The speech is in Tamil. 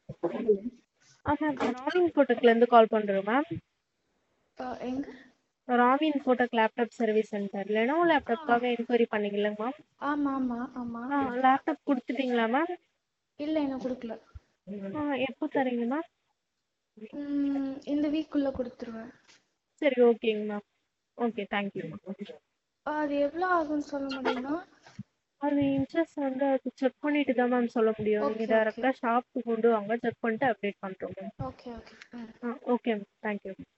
ஆ மேம் ராமின் ஃபோட்டெக்லேருந்து கால் பண்ணுறோம் மேம் ஆ எங்க ராமின் ஃபோட்டெக் லேப்டாப் சர்வீஸ் சென்டர் லெனோவோ லேப்டாப்க்காக என்கொயரி பண்ணீங்கல்ல மேம் ஆமா ஆமா ஆமா ஆ லேப்டாப் கொடுத்துட்டீங்களா மேம் இல்ல இன்னும் கொடுக்கல ஆ எப்போ தரீங்க மேம் ம், இந்த வீக்குள்ள கொடுத்துருவேன் சரி ஓகேங்க மேம் ஓகே தேங்க்யூ அது எவ்வளோ ஆகும்னு சொல்ல முடியுமா அது இன்ட்ரெஸ்ட் வந்து அது செக் பண்ணிட்டு தான் மேம் சொல்ல முடியும் Okay, நீங்கள் okay. டேரெக்டாக ஷாப்புக்கு கொண்டு வாங்க செக் பண்ணிட்டு அப்டேட் பண்ணுறோம் மேம் ஓகே ஓகே ம் ஆ ஓகே மேம் தேங்க்யூ